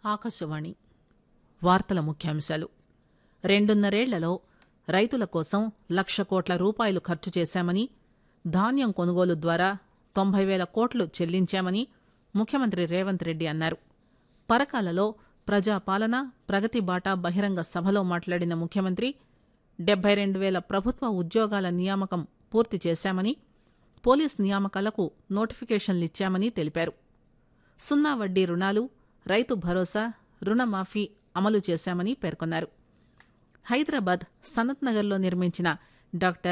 ఆకాశవాణి వార్తల ముఖ్యాంశాలు రెండున్నరేళ్లలో రైతుల కోసం లక్ష కోట్ల రూపాయలు ఖర్చు చేశామని ధాన్యం కొనుగోలు ద్వారా తొంభై పేల కోట్లు చెల్లించామని ముఖ్యమంత్రి రేవంత్ రెడ్డి అన్నారు పరకాలలో ప్రజాపాలన ప్రగతి బాట బహిరంగ సభలో మాట్లాడిన ముఖ్యమంత్రి డెబ్బై రెండు పేల ప్రభుత్వ ఉద్యోగాల నియామకం పూర్తి చేశామని పోలీస్ నియామకాలకు నోటిఫికేషన్లిచ్చామని తెలిపారు సున్నా వడ్డీ రుణాలు రైతు భరోసా రుణమాఫీ అమలు చేశామని పేర్కొన్నారు హైదరాబాద్ సనత్ నగర్లో నిర్మించిన డాక్టర్